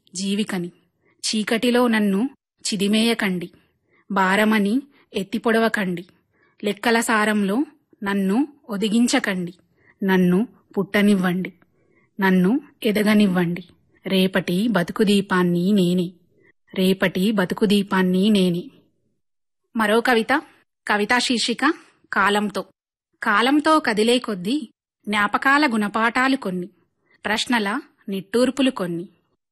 జీవికని చీకటిలో నన్ను చిదిమేయకండి భారమని ఎత్తిపొడవకండి లెక్కల సారంలో నన్ను ఒదిగించకండి నన్ను పుట్టనివ్వండి నన్ను ఎదగనివ్వండి రేపటి బతుకు దీపాన్ని నేనే రేపటి బతుకు దీపాన్ని నేనే మరో కవిత కవితా శీర్షిక కాలంతో కాలంతో కదిలే కొద్దీ జ్ఞాపకాల గుణపాఠాలు కొన్ని ప్రశ్నల నిట్టూర్పులు కొన్ని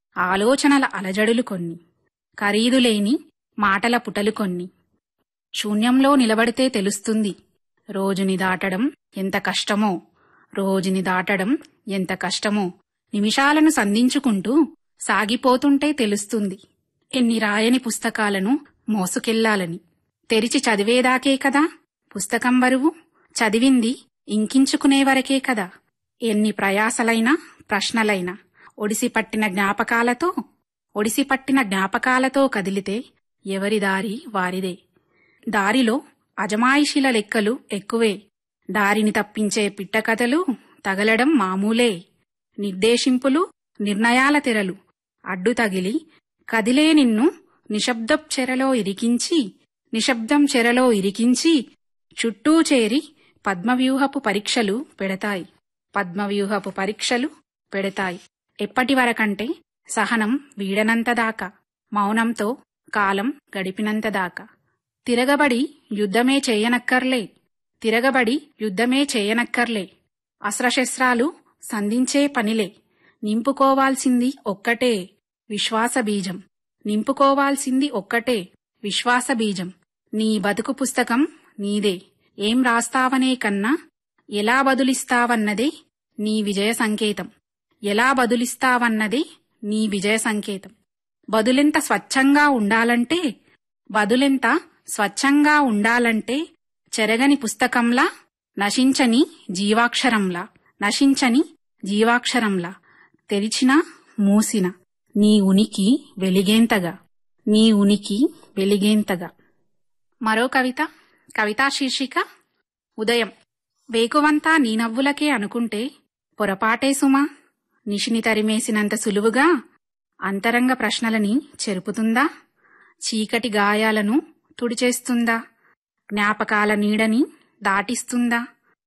ఆలోచనల అలజడులు కొన్ని ఖరీదులేని మాటల పుటలు కొన్ని శూన్యంలో నిలబడితే తెలుస్తుంది రోజుని దాటడం ఎంత కష్టమో రోజుని దాటడం ఎంత కష్టమో నిమిషాలను సంధించుకుంటూ సాగిపోతుంటే తెలుస్తుంది ఎన్ని రాయని పుస్తకాలను మోసుకెళ్లాలని తెరిచి చదివేదాకే కదా పుస్తకం బరువు చదివింది ఇంకించుకునే వరకే కదా ఎన్ని ప్రయాసలైనా ప్రశ్నలైనా ఒడిసిపట్టిన జ్ఞాపకాలతో ఒడిసిపట్టిన జ్ఞాపకాలతో కదిలితే ఎవరి దారి వారిదే దారిలో అజమాయిషిల లెక్కలు ఎక్కువే దారిని తప్పించే పిట్టకథలు తగలడం మామూలే నిర్దేశింపులు నిర్ణయాల తెరలు అడ్డు తగిలి కదిలే నిన్ను నిశ్శబ్దం చెరలో ఇరికించి నిశ్శబ్దం చెరలో ఇరికించి చుట్టూ చేరి పద్మవ్యూహపు పరీక్షలు పెడతాయి పద్మవ్యూహపు పరీక్షలు పెడతాయి ఎప్పటి వరకంటే సహనం వీడనంతదాకా మౌనంతో కాలం గడిపినంతదాకా తిరగబడి యుద్ధమే చేయనక్కర్లే తిరగబడి యుద్ధమే చేయనక్కర్లే అస్త్రశస్త్రాలు సంధించే పనిలే నింపుకోవాల్సింది ఒక్కటే విశ్వాస బీజం నింపుకోవాల్సింది ఒక్కటే విశ్వాస బీజం నీ బతుకు పుస్తకం నీదే ఏం రాస్తావనే కన్నా ఎలా బదులిస్తావన్నదే నీ విజయ సంకేతం ఎలా బదులిస్తావన్నదే నీ విజయ సంకేతం బదులెంత స్వచ్ఛంగా ఉండాలంటే బదులెంత స్వచ్ఛంగా ఉండాలంటే చెరగని పుస్తకంలా నశించని జీవాక్షరంలా నశించని జీవాక్షరంలా తెరిచిన మూసిన నీ ఉనికి వెలిగేంతగా నీ ఉనికి వెలిగేంతగా మరో కవిత కవితా శీర్షిక ఉదయం వేకువంతా నీ నవ్వులకే అనుకుంటే పొరపాటే సుమా నిషిని తరిమేసినంత సులువుగా అంతరంగ ప్రశ్నలని చెరుపుతుందా చీకటి గాయాలను తుడిచేస్తుందా జ్ఞాపకాల నీడని దాటిస్తుందా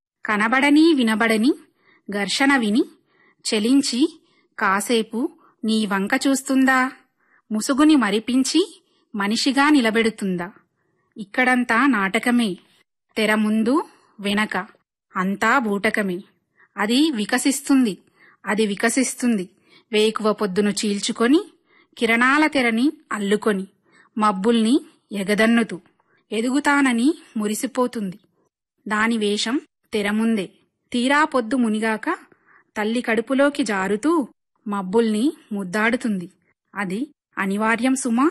కనబడని వినబడని ఘర్షణ విని చెలించి కాసేపు నీ వంక చూస్తుందా ముసుగుని మరిపించి మనిషిగా నిలబెడుతుందా ఇక్కడంతా నాటకమే తెర ముందు వెనక అంతా బూటకమే అది వికసిస్తుంది అది వికసిస్తుంది వేకువ పొద్దును చీల్చుకొని కిరణాల తెరని అల్లుకొని మబ్బుల్ని ఎగదన్నుతూ ఎదుగుతానని మురిసిపోతుంది దాని వేషం తెరముందే తీరా పొద్దు మునిగాక తల్లి కడుపులోకి జారుతూ మబ్బుల్ని ముద్దాడుతుంది అది అనివార్యం సుమా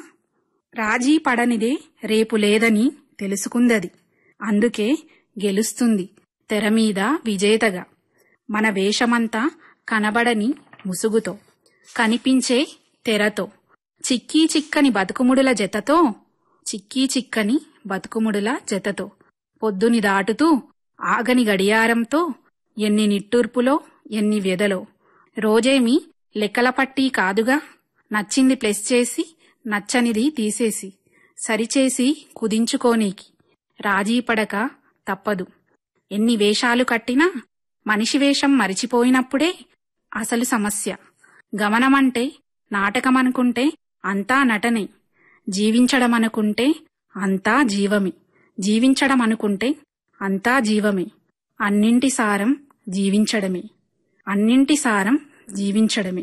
రాజీ పడనిదే రేపు లేదని తెలుసుకుందది అందుకే గెలుస్తుంది తెరమీద విజేతగా మన వేషమంతా కనబడని ముసుగుతో కనిపించే తెరతో చిక్కీ చిక్కని బతుకుముడుల జతతో చిక్కీ చిక్కని బతుకుముడుల జతతో పొద్దుని దాటుతూ ఆగని గడియారంతో ఎన్ని నిట్టూర్పులో ఎన్ని వ్యధలో రోజేమి లెక్కల పట్టీ కాదుగా నచ్చింది ప్లస్ చేసి నచ్చనిది తీసేసి సరిచేసి కుదించుకోనీకి రాజీ పడక తప్పదు ఎన్ని వేషాలు కట్టినా మనిషి వేషం మరిచిపోయినప్పుడే అసలు సమస్య గమనమంటే నాటకమనుకుంటే అంతా నటనే జీవించడమనుకుంటే అంతా జీవమే జీవించడమనుకుంటే అంతా జీవమే అన్నింటి సారం జీవించడమే అన్నింటి సారం జీవించడమే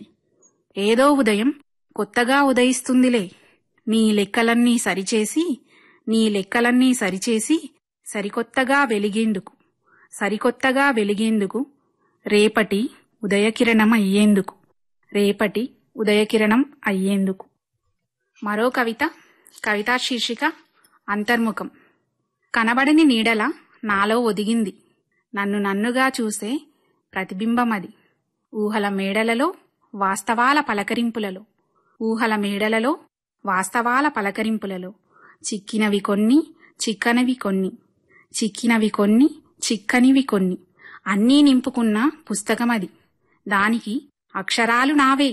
ఏదో ఉదయం కొత్తగా ఉదయిస్తుందిలే నీ లెక్కలన్నీ సరిచేసి నీ లెక్కలన్నీ సరిచేసి సరికొత్తగా వెలిగేందుకు సరికొత్తగా వెలిగేందుకు రేపటి ఉదయకిరణం అయ్యేందుకు రేపటి ఉదయకిరణం అయ్యేందుకు మరో కవిత కవితా శీర్షిక అంతర్ముఖం కనబడని నీడల నాలో ఒదిగింది నన్ను నన్నుగా చూసే ప్రతిబింబమది ఊహల మేడలలో వాస్తవాల పలకరింపులలో ఊహల మేడలలో వాస్తవాల పలకరింపులలో చిక్కినవి కొన్ని చిక్కనివి కొన్ని చిక్కినవి కొన్ని చిక్కనివి కొన్ని అన్నీ నింపుకున్న పుస్తకమది దానికి అక్షరాలు నావే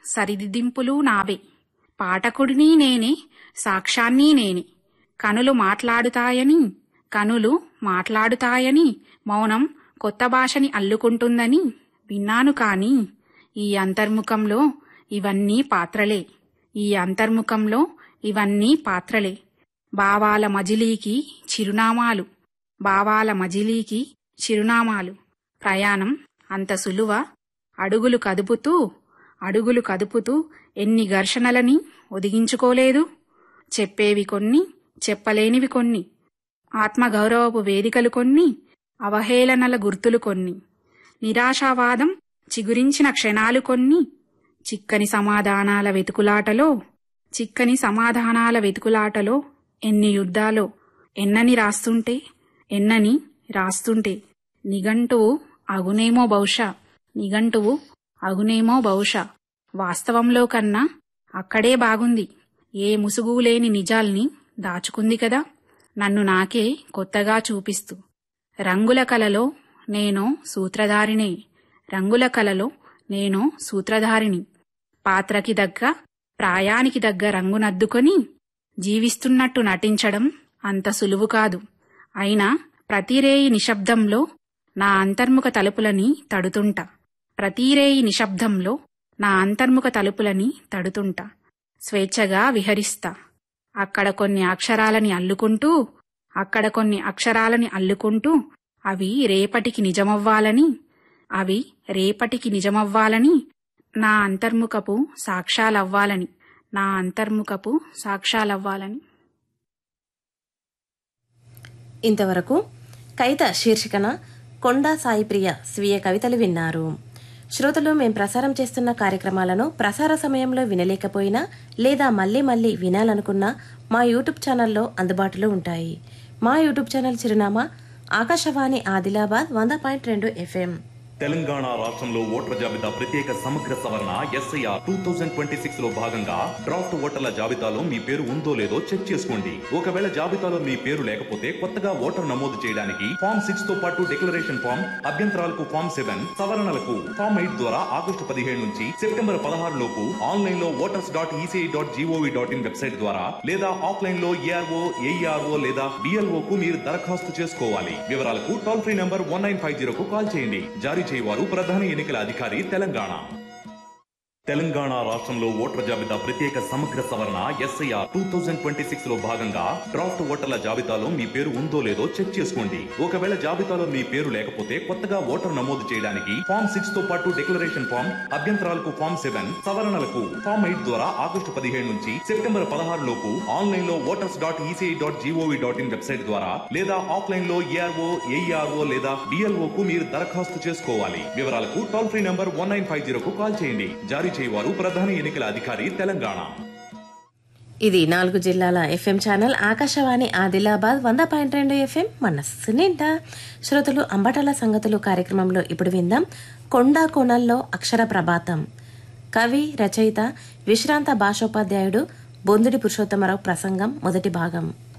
సరిదిద్దింపులు నావే పాఠకుడిని నేనే సాక్ష్యాన్ని నేనే కనులు మాట్లాడుతాయని కనులు మాట్లాడుతాయని మౌనం కొత్త భాషని అల్లుకుంటుందని విన్నాను కాని ఈ అంతర్ముఖంలో ఇవన్నీ పాత్రలే ఈ అంతర్ముఖంలో ఇవన్నీ పాత్రలే భావాల మజిలీకి చిరునామాలు భావాల మజిలీకి చిరునామాలు ప్రయాణం అంత సులువ అడుగులు కదుపుతూ అడుగులు కదుపుతూ ఎన్ని ఘర్షణలని ఒదిగించుకోలేదు చెప్పేవి కొన్ని చెప్పలేనివి కొన్ని ఆత్మగౌరవపు వేదికలు కొన్ని అవహేళనల గుర్తులు కొన్ని నిరాశావాదం చిగురించిన క్షణాలు కొన్ని చిక్కని సమాధానాల వెతుకులాటలో చిక్కని సమాధానాల వెతుకులాటలో ఎన్ని యుద్ధాలో ఎన్నని రాస్తుంటే ఎన్నని రాస్తుంటే నిఘంటువు అగునేమో బహుశా నిఘంటువు అగునేమో బహుశా వాస్తవంలో కన్నా అక్కడే బాగుంది ఏ ముసుగు లేని నిజాల్ని దాచుకుంది కదా నన్ను నాకే కొత్తగా చూపిస్తూ రంగుల కలలో నేను సూత్రధారినే రంగుల కలలో నేను సూత్రధారిని పాత్రకి దగ్గ ప్రాయానికి దగ్గ రంగునద్దుకొని జీవిస్తున్నట్టు నటించడం అంత సులువు కాదు అయినా ప్రతిరేయి నిశ్శబ్దంలో నా అంతర్ముఖ తలుపులని తడుతుంటా ప్రతిరేయి నిశ్శబ్దంలో నా అంతర్ముఖ తలుపులని తడుతుంటా స్వేచ్ఛగా విహరిస్తా అక్కడ కొన్ని అక్షరాలని అల్లుకుంటూ అక్కడ కొన్ని అక్షరాలని అల్లుకుంటూ అవి రేపటికి నిజమవ్వాలని అవి రేపటికి నిజమవ్వాలని నా అంతర్ముఖపు సాక్ష్యాలవ్వాలని నా అంతర్ముఖపు సాక్ష్యాలవ్వాలని ఇంతవరకు కవిత శీర్షికన కొండా సాయిప్రియ స్వీయ కవితలు విన్నారు శ్రోతలు మేం ప్రసారం చేస్తున్న కార్యక్రమాలను ప్రసార సమయంలో వినలేకపోయినా లేదా మళ్ళీ మళ్ళీ వినాలనుకున్నా మా యూట్యూబ్ ఛానల్లో అందుబాటులో ఉంటాయి మా యూట్యూబ్ ఛానల్ చిరునామా ఆకాశవాణి ఆదిలాబాద్ వంద పాయింట్ రెండు ఎఫ్ఎం తెలంగాణ రాష్ట్రంలో ఓటర్ల జాబితా ప్రత్యేక సమగ్ర సవరణ SIR two thousand twenty six లో భాగంగా డ్రాఫ్ట్ ఓటర్ల జాబితాలో మీ పేరు ఉందో లేదో చెక్ చేసుకోండి ఒకవేళ జాబితాలో మీ పేరు లేకపోతే కొత్తగా ఓటర్ నమోదు చేయడానికి ఫామ్ సిక్స్ తో పాటు డిక్లరేషన్ ఫామ్ అభ్యంతరాలకు ఫామ్ సెవెన్ సవరణలకు ఫామ్ ఎయిట్ ద్వారా ఆగస్టు పదిహేడు నుంచి సెప్టెంబర్ పదహారు లోపు ఆన్లైన్ లో voters dot ECI dot G O V dot in website ద్వారా లేదా ఆఫ్లైన్ లో ఏఆర్ఓ ఏఈఆర్ఓ లేదా బిఎల్ఓ కు మీరు దరఖాస్తు చేసుకోవాలి వివరాలకు toll free number one nine five జీరోకు కాల్ చేయండి జారీ చేయవారు ప్రధాన ఎన్నికల అధికారి తెలంగాణ తెలంగాణ రాష్ట్రంలో ఓటర్ల జాబితా ప్రత్యేక సమగ్ర సవరణ SIR two thousand twenty six లో భాగంగా డ్రాఫ్ట్ ఓటర్ల జాబితాలో మీ పేరు ఉందో లేదో చెక్ చేసుకోండి ఒకవేళ జాబితాలో మీ పేరు లేకపోతే కొత్తగా ఓటర్ నమోదు చేయడానికి ఫామ్ సిక్స్ తో పాటు డిక్లరేషన్ ఫామ్ అభ్యంతరాలకు ఫామ్ సెవెన్ సవరణలకు ఫామ్ ఎయిట్ ద్వారా ఆగస్టు పదిహేడు నుంచి సెప్టెంబర్ పదహారు లోపు ఆన్లైన్ లో voters dot ECI dot G O V dot in website ద్వారా లేదా ఆఫ్లైన్ లో ఏఆర్ఓ ఏఈఆర్ఓ లేదా బిఎల్ఓ కు మీరు దరఖాస్తు చేసుకోవాలి వివరాలకు toll free number one nine five జీరోకు కాల్ చేయండి జారీ చేయవారు ప్రధాన ఎన్నికల అధికారి తెలంగాణ ఇది నాలుగు జిల్లాల ఎఫ్ఎం ఛానల్ ఆకాశవాణి ఆదిలాబాద్ వంద పాయింట్ రెండు ఎఫ్ఎం మనస్సు నిండా శ్రోతలు అంబటాల సంగతులు కార్యక్రమంలో ఇప్పుడు విందాం కొండా కోణంలో అక్షర ప్రభాతం కవి రచయిత విశ్రాంత భాషోపాధ్యాయుడు బొందుడి పురుషోత్తమరావు ప్రసంగం మొదటి భాగం